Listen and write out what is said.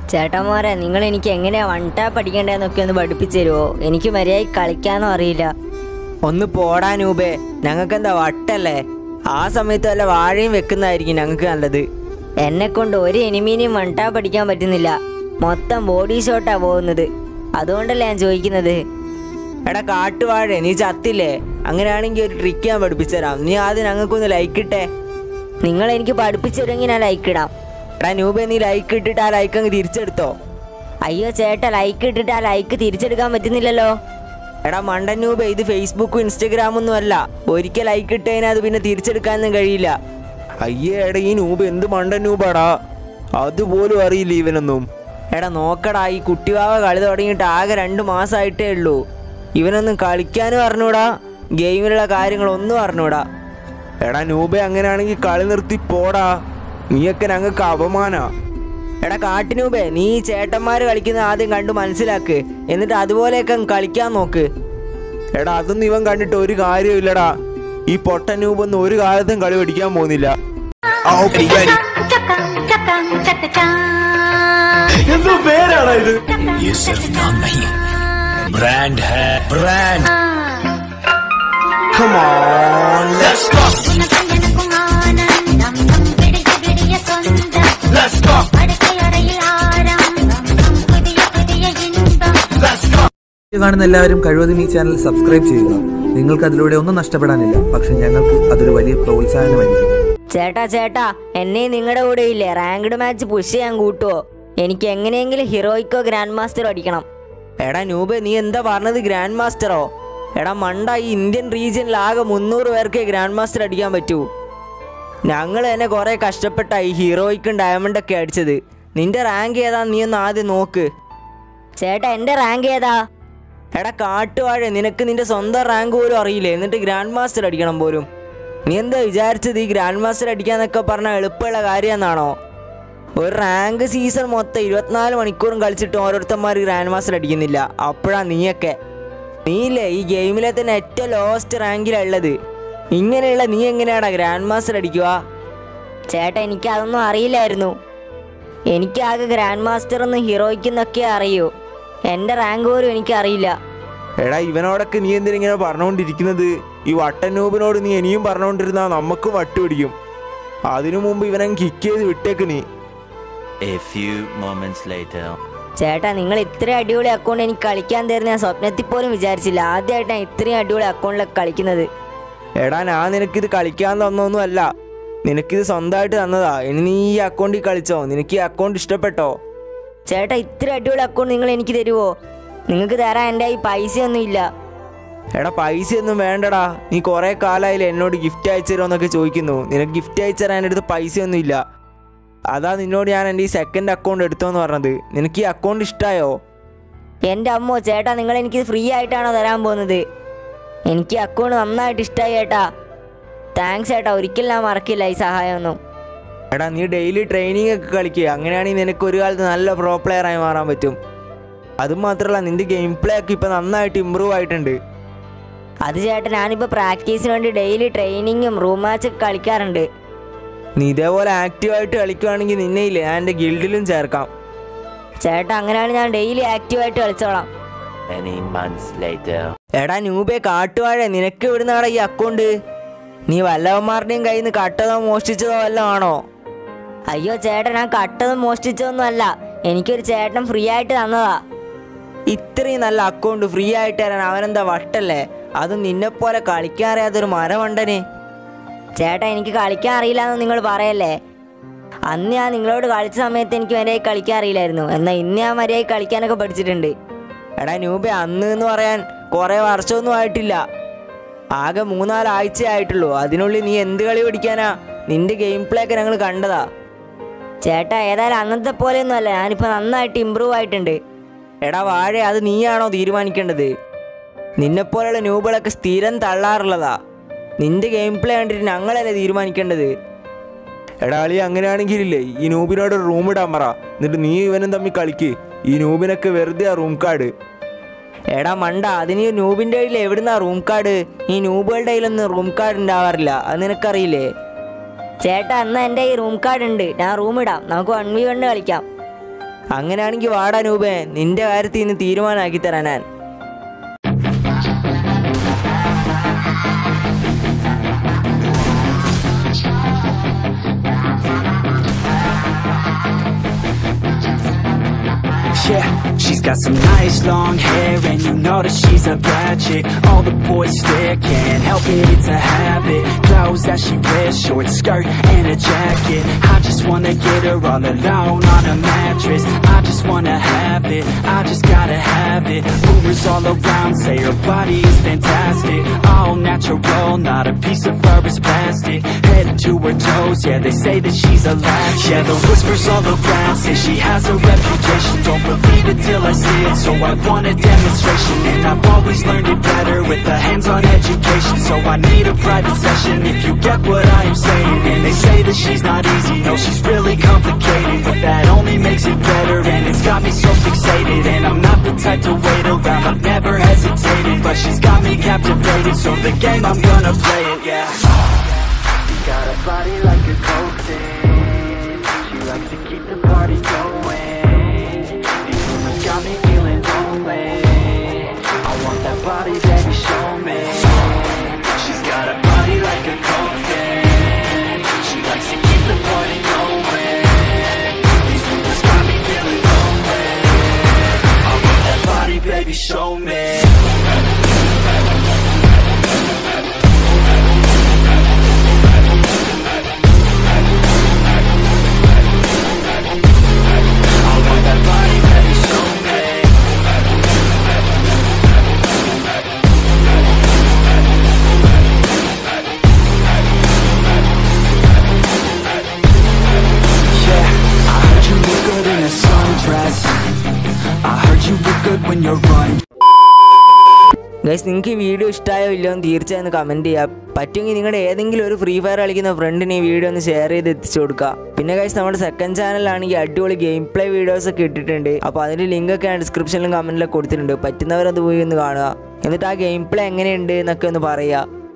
ചേട്ടന്മാരെ നിങ്ങൾ എനിക്ക് എങ്ങനെയാ വൺ ടാപ്പ് പഠിക്കേണ്ടതെന്നൊക്കെ ഒന്ന് പഠിപ്പിച്ചു തരുമോ എനിക്ക് മര്യാദയ്ക്ക് കളിക്കാനും അറിയില്ല ഒന്ന് പോടാ നൂബേ ഞങ്ങൾക്ക് എന്താ വട്ടല്ലേ ആ സമയത്ത് വല്ല വാഴയും വെക്കുന്നതായിരിക്കും ഞങ്ങൾക്ക് നല്ലത് എന്നെ കൊണ്ട് ഒരു എനിമീനെയും വൺ ടാപ്പ് പഠിക്കാൻ പറ്റുന്നില്ല മൊത്തം ബോഡി ഷോട്ടാ പോകുന്നത് അതുകൊണ്ടല്ലേ ഞാൻ ചോദിക്കുന്നത് എടാ കാട്ടുവാഴ നീ ചത്തില്ലേ അങ്ങനെയാണെങ്കിൽ ഒരു ട്രിക്ക് ഞാൻ പഠിപ്പിച്ചു തരാം നീ ആദ്യം ഞങ്ങൾക്കൊന്ന് ലൈക്ക് ഇട്ടേ നിങ്ങൾ എനിക്ക് പഠിപ്പിച്ചു തരുമെങ്കിൽ ഞാൻ ലൈക്ക് ഇടാം എടാ നൂബേ നീ ലൈക്ക് ഇട്ടിട്ട് ആ ലൈക്ക് അങ്ങ് തിരിച്ചെടുത്തോ അയ്യോ ചേട്ടാ ലൈക്ക് ഇട്ടിട്ട് ആ ലൈക്ക് തിരിച്ചെടുക്കാൻ പറ്റുന്നില്ലല്ലോ എടാ മണ്ടൻ നൂബേ ഇത് ഫേസ്ബുക്കും ഇൻസ്റ്റഗ്രാമും ഒന്നും അല്ല ഒരിക്കൽ ലൈക്ക് ഇട്ട് കഴിഞ്ഞാൽ അത് പിന്നെ തിരിച്ചെടുക്കാനൊന്നും കഴിയില്ല അയ്യേ എടാ ഈ നൂബ് എന്ത് മണ്ടൻ നൂബാടാ അതുപോലും അറിയില്ല ഇവനൊന്നും എടാ നോക്കടാ ഈ കുട്ടിവാവ കളി തുടങ്ങിയിട്ട് ആകെ രണ്ട് മാസമായിട്ടേ ഉള്ളൂ ഇവനൊന്നും കളിക്കാനും അറിഞ്ഞൂടാ ഗെയിമിലുള്ള കാര്യങ്ങളൊന്നും അറിഞ്ഞൂടാ എടാ നൂബെ അങ്ങനെയാണെങ്കിൽ കളി നിർത്തി പോടാ നീയൊക്കെ ഞങ്ങൾക്ക് അപമാനാ എടാ കാട്ടിനൂപേ നീ ഈ ചേട്ടന്മാര് കളിക്കുന്ന ആദ്യം കണ്ടു മനസ്സിലാക്ക് എന്നിട്ട് അതുപോലെയൊക്കെ അങ്ങ് കളിക്കാൻ നോക്ക് എടാ അതൊന്നും ഇവൻ കണ്ടിട്ട് ഒരു കാര്യമില്ലടാ ഈ പൊട്ട നൂബൊന്നും ഒരു കാലത്തും കളി പഠിക്കാൻ പോകുന്നില്ല ये सिर्फ नाम नहीं ब्रांड है ब्रांड വീഡിയോ കാണുന്ന എല്ലാവരും കഴിവതും ഈ ചാനൽ സബ്സ്ക്രൈബ് ചെയ്യുക നിങ്ങൾക്ക് അതിലൂടെ ഒന്നും നഷ്ടപ്പെടാനില്ല പക്ഷെ ഞങ്ങൾക്ക് അതൊരു വലിയ പ്രോത്സാഹനമായിരിക്കും ചേട്ടാ ചേട്ടാ എന്നെ നിങ്ങളുടെ കൂടെ ഇല്ലേ റാങ്ക്ഡ് മാച്ച് പുഷ് ചെയ്യാൻ കൂട്ടുവോ എനിക്ക് എങ്ങനെയെങ്കിലും ഹീറോയിക്കോ ഗ്രാൻഡ് മാസ്റ്റർ അടിക്കണം എടാ നൂബെ നീ എന്താ പറഞ്ഞത് ഗ്രാൻഡ് മാസ്റ്ററോ എടാ മണ്ട ഈ ഇന്ത്യൻ റീജിയനിൽ ആകെ മുന്നൂറ് പേർക്ക് ഗ്രാൻഡ് മാസ്റ്റർ അടിക്കാൻ പറ്റൂ ഞങ്ങൾ തന്നെ കുറേ കഷ്ടപ്പെട്ട ഈ ഹീറോയ്ക്കും ഡയമണ്ടൊക്കെ അടിച്ചത് നിന്റെ റാങ്ക് ഏതാ നീ ഒന്ന് ആദ്യം നോക്ക് ചേട്ടാ എൻ്റെ റാങ്ക് ഏതാ എടാ കാട്ടുവാഴ നിനക്ക് നിന്റെ സ്വന്തം റാങ്ക് പോലും അറിയില്ലേ എന്നിട്ട് ഗ്രാൻഡ് മാസ്റ്റർ അടിക്കണം പോലും നീ എന്താ വിചാരിച്ചത് ഈ ഗ്രാൻഡ് മാസ്റ്റർ അടിക്കാന്നൊക്കെ പറഞ്ഞാൽ എളുപ്പമുള്ള കാര്യമെന്നാണോ ഒരു റാങ്ക് സീസൺ മൊത്തം ഇരുപത്തിനാല് മണിക്കൂറും കളിച്ചിട്ട് ഓരോരുത്തന്മാർ ഗ്രാൻഡ് മാസ്റ്റർ അടിക്കുന്നില്ല അപ്പോഴാ നീയൊക്കെ നീയില്ലേ ഈ ഗെയിമിലെ തന്നെ ഏറ്റവും ലോവസ്റ്റ് റാങ്കിലാണ് ഉള്ളത് ഇങ്ങനെയുള്ള നീ എങ്ങനെയാടാ ഗ്രാൻഡ് മാസ്റ്റർ അടിക്കുക ചേട്ടാ എനിക്ക് അതൊന്നും അറിയില്ലായിരുന്നു എനിക്ക് ആകെ ഗ്രാൻഡ് മാസ്റ്റർ എന്നും ഹീറോയ്ക്കെന്നൊക്കെ അറിയൂ എൻ്റെ റാങ്ക് പോലും എനിക്ക് അറിയില്ല എടാ ഇവനോടൊക്കെ നീ എന്തിനിങ്ങനെ പറഞ്ഞുകൊണ്ടിരിക്കുന്നത് ഈ വട്ടനൂബിനോട് നീ ഇനിയും പറഞ്ഞുകൊണ്ടിരുന്നാ നമുക്ക് വട്ട് പിടിക്കും അതിനു മുമ്പ് ഇവനെ കിക്ക് ചെയ്ത് വിട്ടേക്ക് നീ A few moments later. ചേട്ടാ നിങ്ങൾ ഇത്രയും അടിപൊളി അക്കൗണ്ട് എനിക്ക് കളിക്കാൻ തരുന്ന ഞാൻ സ്വപ്നത്തിൽ പോലും വിചാരിച്ചില്ല ആദ്യമായിട്ടാണ് ഇത്രയും അടിപൊളി അക്കൗണ്ടിലൊക്കെ കളിക്കുന്നത് എടാ ഞാൻ നിനക്കിത് കളിക്കാൻ തന്നൊന്നും അല്ല നിനക്കിത് സ്വന്തമായിട്ട് തന്നതാ ഇനി നീ ഈ അക്കൗണ്ടിൽ കളിച്ചോ നിനക്ക് ഈ അക്കൗണ്ട് ഇഷ്ടപ്പെട്ടോ ചേട്ടാ ഇത്ര അടിപൊളി അക്കൗണ്ട് നിങ്ങൾ എനിക്ക് തരുമോ നിങ്ങൾക്ക് തരാൻ എൻ്റെ ഈ പൈസയൊന്നും ഇല്ല എടാ പൈസ ഒന്നും വേണ്ടടാ നീ കുറേ കാലമായില്ലേ എന്നോട് ഗിഫ്റ്റ് അയച്ചു തരുമോന്നൊക്കെ ചോദിക്കുന്നു നിനക്ക് ഗിഫ്റ്റ് അയച്ചു തരാൻ എൻ്റെ അടുത്ത് പൈസയൊന്നും ഇല്ല അതാ നിന്നോട് ഞാൻ എൻ്റെ ഈ സെക്കൻഡ് അക്കൗണ്ട് എടുത്തോന്ന് പറഞ്ഞത് നിനക്ക് ഈ അക്കൗണ്ട് ഇഷ്ടമായോ എൻ്റെ അമ്മോ ചേട്ടാ നിങ്ങൾ എനിക്ക് ഫ്രീ ആയിട്ടാണോ തരാൻ പോകുന്നത് എനിക്ക് അക്കൗണ്ട് നന്നായിട്ട് ഇഷ്ടമായി ചേട്ടാ താങ്ക്സ് ചേട്ടാ ഒരിക്കലും ഞാൻ മറക്കില്ല ഈ സഹായമൊന്നും എടാ നീ ഡെയിലി ട്രെയിനിങ് ഒക്കെ കളിക്കുക അങ്ങനെയാണെങ്കിൽ നിനക്ക് ഒരു കാലത്ത് നല്ല പ്രോ പ്ലെയർ ആയി മാറാൻ പറ്റും അതും മാത്രമല്ല നിന്റെ ഗെയിം പ്ലേ ഒക്കെ ഇപ്പം നന്നായിട്ട് ഇമ്പ്രൂവ് ആയിട്ടുണ്ട് അത് ചേട്ടാ ഞാനിപ്പോൾ പ്രാക്ടീസിന് വേണ്ടി ഡെയിലി ട്രെയിനിങ്ങും റൂം മാച്ചൊക്കെ കളിക്കാറുണ്ട് നീ ഇതേപോലെ ആക്റ്റീവായിട്ട് കളിക്കുവാണെങ്കിൽ നിന്നെ ഇല്ലേ ഞാൻ എൻ്റെ ഗിൽഡിലും ചേർക്കാം ചേട്ടാ അങ്ങനെയാണ് ഞാൻ ഡെയിലി ആക്റ്റീവായിട്ട് കളിച്ചോളാം Many months later. എടാ ന്യൂബേ കാട്ടുവാഴ നിനക്ക് ഇവിടുന്നാടാ ഈ അക്കൗണ്ട് നീ വല്ലവന്മാരുടെയും കയ്യിൽ നിന്ന് കട്ടതോ മോഷ്ടിച്ചതോ വല്ലതും ആണോ അയ്യോ ചേട്ടൻ ഞാൻ കട്ടതും മോഷ്ടിച്ചതൊന്നും അല്ല എനിക്കൊരു ചേട്ടൻ ഫ്രീ ആയിട്ട് തന്നതാ ഇത്രയും നല്ല അക്കൗണ്ട് ഫ്രീ ആയിട്ട് തരാൻ അവനെന്താ വട്ടല്ലേ അതും നിന്നെപ്പോലെ കളിക്കാൻ അറിയാത്തൊരു മരമണ്ടന് ചേട്ടാ എനിക്ക് കളിക്കാൻ അറിയില്ല എന്ന് നിങ്ങൾ പറയല്ലേ അന്ന് ഞാൻ നിങ്ങളോട് കളിച്ച സമയത്ത് എനിക്ക് മര്യാദ കളിക്കാൻ അറിയില്ലായിരുന്നു എന്നാൽ ഇന്ന് ഞാൻ മര്യാദ കളിക്കാനൊക്കെ പഠിച്ചിട്ടുണ്ട് എടാ ന്യൂബേ അന്ന് എന്ന് പറയാൻ കുറേ വർഷമൊന്നും ആയിട്ടില്ല ആകെ മൂന്നാലാഴ്ച ആയിട്ടുള്ളൂ അതിനുള്ളിൽ നീ എന്ത് കളി പഠിക്കാനാ നിന്റെ ഗെയിം പ്ലേ ഒക്കെ ഞങ്ങൾ കണ്ടതാ ചേട്ടാ ഏതായാലും അന്നത്തെ പോലെയൊന്നും അല്ല ഞാനിപ്പോൾ നന്നായിട്ട് ഇമ്പ്രൂവ് ആയിട്ടുണ്ട് എടാ വാഴ അത് നീയാണോ തീരുമാനിക്കേണ്ടത് നിന്നെപ്പോലുള്ള ന്യൂബുകളൊക്കെ സ്ഥിരം തള്ളാറുള്ളതാ നിന്റെ ഗെയിം പ്ലേ കണ്ടിട്ട് ഞങ്ങളല്ലേ തീരുമാനിക്കേണ്ടത് എടാ അളി അങ്ങനെയാണെങ്കിലില്ലേ ഈ നൂബിനോട് റൂം ഇടാൻ പറ എന്നിട്ട് നീ ഇവനും തമ്മിൽ കളിക്ക് ഈ നൂബിനൊക്കെ വെറുതെ ആ റൂം കാർഡ് എടാ മണ്ട അതിന് ഈ നൂബിൻ്റെ കയ്യിൽ എവിടുന്നാ റൂം കാർഡ് ഈ നൂബുകളുടെ കയ്യിലൊന്നും റൂം കാർഡ് ഉണ്ടാവാറില്ല അത് നിനക്കറിയില്ലേ ചേട്ടാ എന്നാ എൻ്റെ ഈ റൂം കാർഡ് ഉണ്ട് ഞാൻ റൂം ഇടാം നമുക്ക് വൺ വി വണ് കളിക്കാം അങ്ങനെയാണെങ്കിൽ വാടാ നൂപേ നിന്റെ കാര്യത്തിൽ ഇന്ന് തീരുമാനമാക്കി തരാൻ ഞാൻ Yeah, she's got some nice long hair and you know that she's a bad chick All the boys stare, can't help it, it's a habit Clothes that she wears, short skirt and a jacket I just wanna get her all alone on a mattress I just wanna have it, I just gotta have it Rumors all around say her body is fantastic All natural, not a piece of fur is plastic Head to her toes, yeah they say that she's a latch Yeah the whispers all around say she has a reputation Don't believe it till I see it, so I want a demonstration And I've always learned it better with a hands-on education So I need a private session if you get what I am saying And they say that she's not easy, no she's really complicated But that only makes it better and it's got me so fixated And I'm not the type to wait around, I've never hesitated But she's got me captivated, so the game I'm gonna play it, yeah Got a body like a cocaine She likes to keep the party going These rumors got me feeling lonely I want that body, baby, show me She's got a body like a cocaine She likes to keep the party going These rumors got me feeling lonely I want that body, baby, show me I want that body, baby, show me Yeah, I heard you look good in a sundress I heard you look good when you're run guys നിങ്ങൾക്ക് ഈ video ഇഷ്ടമായോ ഇല്ലയോ എന്ന് തീർച്ചയായും comment ചെയ്യുക പറ്റുമെങ്കിൽ നിങ്ങളുടെ ഏതെങ്കിലും ഒരു ഫ്രീ ഫയർ കളിക്കുന്ന ഫ്രണ്ടിന് ഈ വീഡിയോ ഒന്ന് ഷെയർ ചെയ്ത് എത്തിച്ചു കൊടുക്കുക പിന്നെ ഗൈസ് നമ്മുടെ സെക്കൻഡ് ചാനലാണെങ്കിൽ അടിപൊളി ഗെയിം പ്ലേ വീഡിയോസ് ഒക്കെ ഇട്ടിട്ടുണ്ട് അപ്പോൾ അതിൻ്റെ ലിങ്ക് ഒക്കെ ഞാൻ ഡിസ്ക്രിപ്ഷനിലും കമൻറ്റിലൊക്കെ കൊടുത്തിട്ടുണ്ട് പറ്റുന്നവരത് പോയി ഒന്ന് കാണുക എന്നിട്ട് ആ ഗെയിം പ്ലേ എങ്ങനെയുണ്ട് എന്നൊക്കെ ഒന്ന് പറയുക